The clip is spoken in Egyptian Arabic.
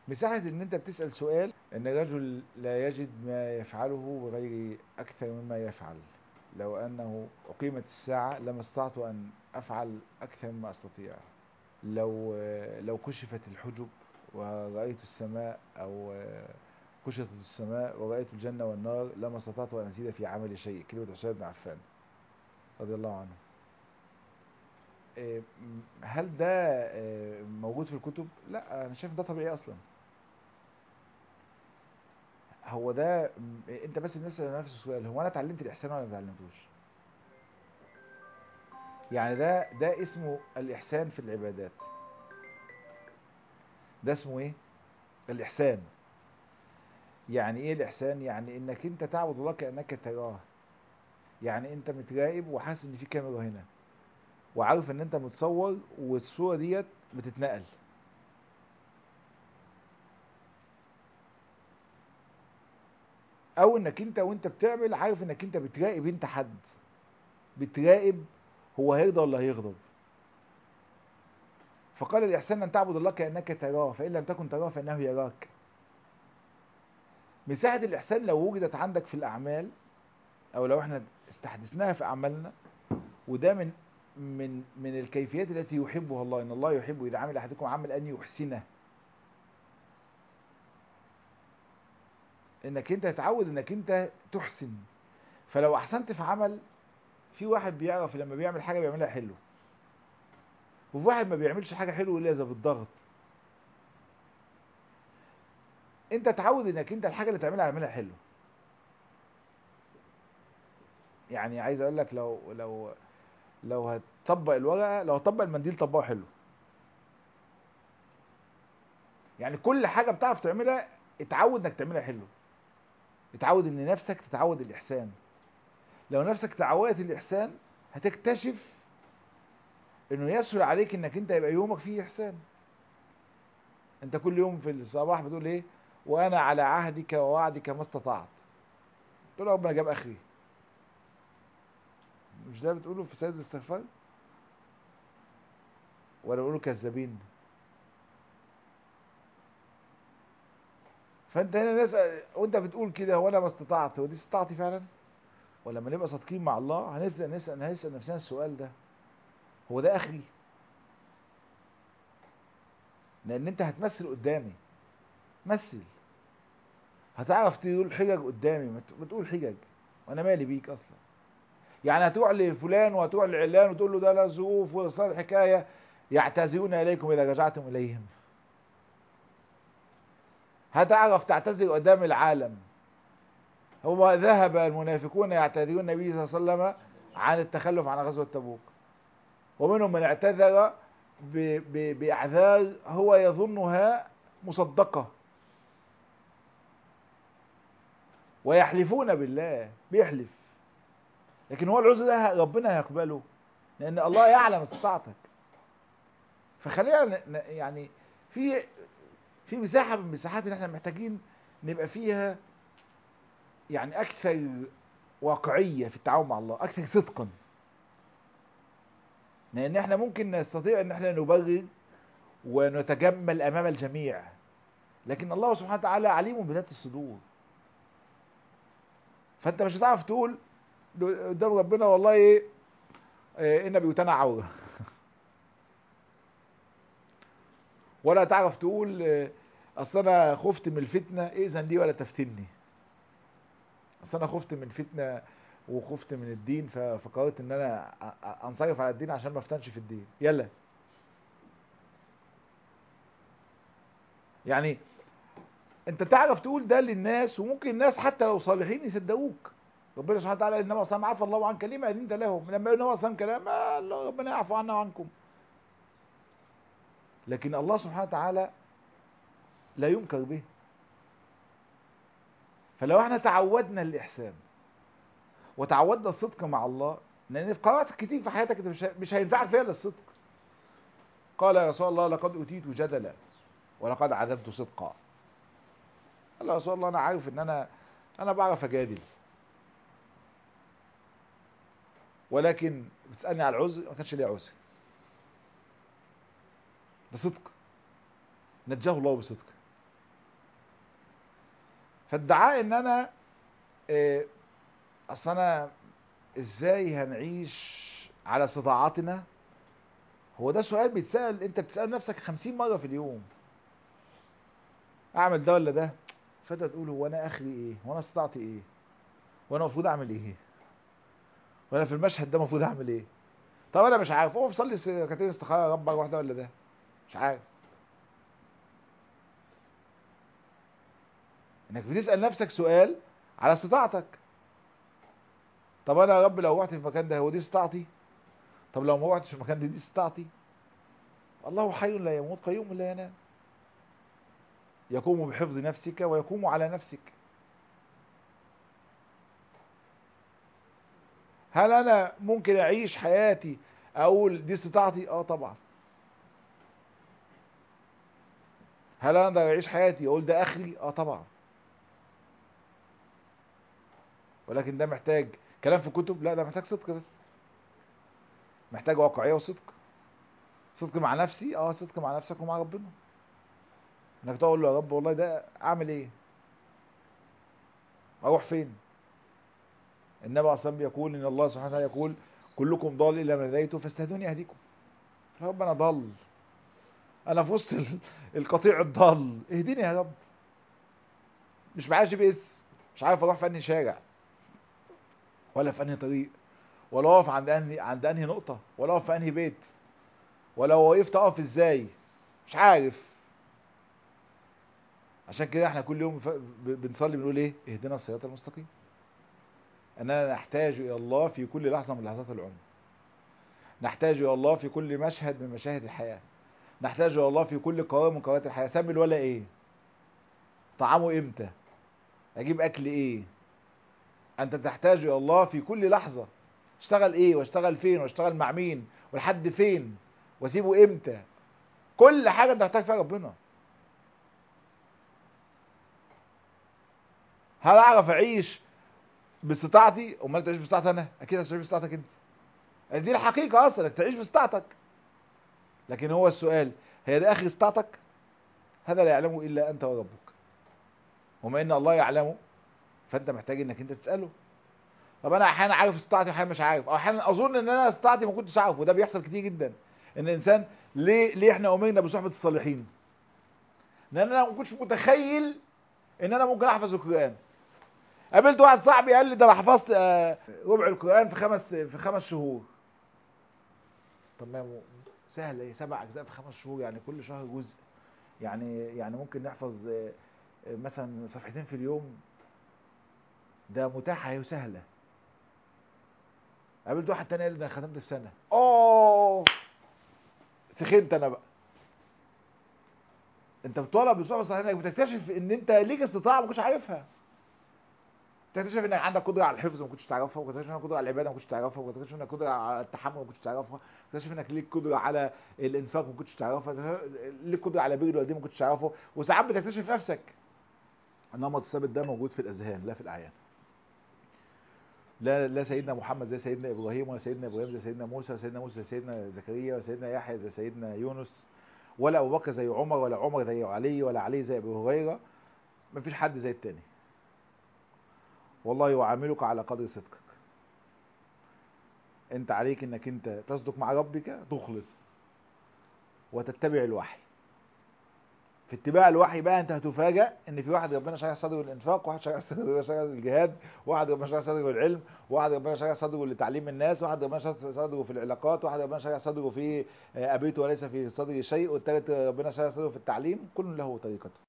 مساحة ان انت بتسأل سؤال ان الرجل لا يجد ما يفعله بغير اكثر مما يفعل لو انه اقيمت الساعة لما استطعت ان افعل اكثر مما استطيع لو لو كشفت الحجب ورأيت السماء او كشفت السماء ورأيت الجنة والنار لما استطعت ان ازيد في عمل شيء كلمة عثمان بن عفان رضي الله عنه إيه، م- هل ده إيه، موجود في الكتب؟ لا انا شايف ده طبيعي اصلا هو ده م- انت بس بنسال نفس السؤال هو انا اتعلمت الاحسان ولا ما اتعلمتوش يعني ده ده اسمه الاحسان في العبادات ده اسمه ايه الاحسان يعني ايه الاحسان يعني انك انت تعبد الله كانك تراه يعني انت متراقب وحاسس ان في كاميرا هنا وعارف ان انت متصور والصوره ديت بتتنقل او انك انت وانت بتعمل عارف انك انت بتراقب انت حد بتراقب هو هيرضى ولا هيغضب فقال الإحسان أن تعبد الله كأنك تراه فإن لم تكن تراه فإنه يراك مساحة الإحسان لو وجدت عندك في الأعمال أو لو احنا استحدثناها في أعمالنا وده من من من الكيفيات التي يحبها الله إن الله يحب إذا عمل أحدكم عمل أن يحسنه انك انت تتعود انك انت تحسن فلو احسنت في عمل في واحد بيعرف لما بيعمل حاجه بيعملها حلو وفي واحد ما بيعملش حاجه حلوه الا اذا بالضغط انت تعود انك انت الحاجه اللي تعملها اعملها حلو يعني عايز اقول لك لو لو لو هتطبق الورقه لو هتطبق المنديل طبقه حلو يعني كل حاجه بتعرف تعملها اتعود انك تعملها حلو اتعود ان نفسك تتعود الاحسان لو نفسك تعودت الاحسان هتكتشف انه يسهل عليك انك انت يبقى يومك فيه احسان انت كل يوم في الصباح بتقول ايه وانا على عهدك ووعدك ما استطعت تقول ربنا جاب اخري مش ده بتقوله في سيد الاستغفار ولا بيقولوا كذابين فانت هنا نسأل وانت بتقول كده هو انا ما استطعت ودي استطاعتي فعلا ولما نبقى صادقين مع الله هنبدا نسال هنسال نفسنا السؤال ده هو ده اخري لان انت هتمثل قدامي مثل هتعرف تقول حجج قدامي ما تقول حجج وانا مالي بيك اصلا يعني هتروح لفلان وهتروح لعلان وتقول له ده لا ظروف وصار الحكايه يعتذرون اليكم اذا رجعتم اليهم هتعرف تعتذر قدام العالم هو ذهب المنافقون يعتذرون النبي صلى الله عليه وسلم عن التخلف عن غزوة تبوك ومنهم من اعتذر ب- ب- بأعذار هو يظنها مصدقة ويحلفون بالله بيحلف لكن هو العذر ده ربنا هيقبله لأن الله يعلم استطاعتك فخلينا ن- ن- يعني في في مساحة من المساحات اللي احنا محتاجين نبقى فيها يعني أكثر واقعية في التعامل مع الله أكثر صدقا لأن احنا ممكن نستطيع أن احنا نبرر ونتجمل أمام الجميع لكن الله سبحانه وتعالى عليم بذات الصدور فأنت مش هتعرف تقول قدام ربنا والله ايه إيه، إن بيوتنا عورة ولا تعرف تقول آه، اصل انا خفت من الفتنه ائذن لي ولا تفتني اصل انا خفت من فتنه وخفت من الدين ف- فقررت ان انا أ- أ- انصرف على الدين عشان ما افتنش في الدين يلا يعني انت تعرف تقول ده للناس وممكن الناس حتى لو صالحين يصدقوك ربنا سبحانه وتعالى انما اصلا عفى الله عنك لما اذنت لهم لما يقول انما اصلا كلام آه، الله ربنا يعفو عنا وعنكم لكن الله سبحانه وتعالى لا ينكر به فلو احنا تعودنا الإحسان وتعودنا الصدق مع الله لأن في قرارات كتير في حياتك انت مش مش هينفعك فيها الا الصدق قال يا رسول الله لقد أوتيت جدلا ولقد عذبت صدقا قال يا رسول الله أنا عارف إن أنا أنا بعرف أجادل ولكن بتسألني على العذر ما كانش لي عذر ده صدق نجاه الله بصدق فالدعاء ان انا إيه اصل انا ازاي هنعيش على استطاعتنا هو ده سؤال بيتسأل انت بتسأل نفسك خمسين مرة في اليوم اعمل ده ولا ده فانت تقول هو انا اخري ايه وانا استطاعتي ايه وانا المفروض اعمل ايه وانا في المشهد ده المفروض اعمل ايه طب انا مش عارف هو بصلي ركعتين استخاره يا رب واحده ولا ده مش عارف انك بتسال نفسك سؤال على استطاعتك طب انا يا رب لو رحت في المكان ده هو دي استطاعتي طب لو ما رحتش في المكان ده دي استطاعتي الله حي لا يموت قيوم لا ينام يقوم بحفظ نفسك ويقوم على نفسك هل انا ممكن اعيش حياتي اقول دي استطاعتي اه طبعا هل انا اقدر اعيش حياتي اقول ده اخري اه طبعا ولكن ده محتاج كلام في كتب لا ده محتاج صدق بس محتاج واقعيه وصدق صدق مع نفسي اه صدق مع نفسك ومع ربنا انك تقول له يا رب والله ده اعمل ايه اروح فين النبي عليه الصلاه يقول ان الله سبحانه وتعالى يقول كلكم ضال الا من هديته فاستهدوني اهديكم يا رب انا ضال انا في وسط القطيع الضال اهديني يا رب مش معايا جي بي اس مش عارف اروح في انهي شارع ولا في انهي طريق ولا اقف عند انهي عند انهي نقطه ولا اقف في انهي بيت ولا وقفت اقف ازاي مش عارف عشان كده احنا كل يوم بنصلي بنقول ايه اهدنا الصراط المستقيم اننا نحتاج الى الله في كل لحظه من لحظات العمر نحتاج الى الله في كل مشهد من مشاهد الحياه نحتاج الى الله في كل قرار من قرارات الحياه سمي الولا ايه طعامه امتى اجيب اكل ايه انت تحتاج الى الله في كل لحظه اشتغل ايه واشتغل فين واشتغل مع مين ولحد فين واسيبه امتى كل حاجه انت محتاج فيها ربنا هل اعرف اعيش باستطاعتي امال تعيش باستطاعتي انا اكيد هتعيش باستطاعتك انت دي الحقيقه اصلا انك تعيش باستطاعتك لكن هو السؤال هي ده اخر استطاعتك هذا لا يعلمه الا انت وربك وما ان الله يعلمه فانت محتاج انك انت تساله طب انا احيانا عارف استطاعتي واحيانا مش عارف او احيانا اظن ان انا استطاعتي ما كنتش عارف وده بيحصل كتير جدا ان الانسان ليه ليه احنا امرنا بصحبه الصالحين لان انا ما كنتش متخيل ان انا ممكن احفظ القران قابلت واحد صاحبي قال لي ده انا حفظت ربع القران في خمس في خمس شهور طب ما سهل ايه سبع اجزاء في خمس شهور يعني كل شهر جزء يعني يعني ممكن نحفظ مثلا صفحتين في اليوم ده متاحه وسهله قابلت واحد تاني قال لي ده انا ختمت في سنه اوه سخنت انا بقى انت بتطلب بصعوبه صحيح انك بتكتشف ان انت ليك استطاعه ما كنتش عارفها تكتشف انك عندك قدره على الحفظ ما كنتش تعرفها وتكتشف انك قدره على العباده ما كنتش تعرفها وتكتشف انك قدره على التحمل ما كنتش تعرفها وتكتشف انك ليك قدره على الانفاق ما كنتش تعرفها ليك قدره على بر الوالدين ما كنتش تعرفه وساعات بتكتشف نفسك النمط الثابت ده موجود في الاذهان لا في الاعيان لا لا سيدنا محمد زي سيدنا ابراهيم ولا سيدنا ابراهيم زي سيدنا موسى ولا سيدنا موسى زي سيدنا زكريا ولا سيدنا يحيى زي سيدنا يونس ولا ابو بكر زي عمر ولا عمر زي علي ولا علي زي ابو هريره مفيش حد زي التاني والله يعاملك على قدر صدقك انت عليك انك انت تصدق مع ربك تخلص وتتبع الوحي في اتباع الوحي بقى انت هتفاجأ ان في واحد ربنا شرح صدره للانفاق واحد شرح صدره للجهاد واحد ربنا شرح صدره للعلم واحد ربنا شرح صدره لتعليم الناس واحد ربنا شرح صدره في العلاقات واحد ربنا شرح صدره في ابيت وليس في صدره شيء والثالث ربنا شرح صدره في التعليم كل له طريقته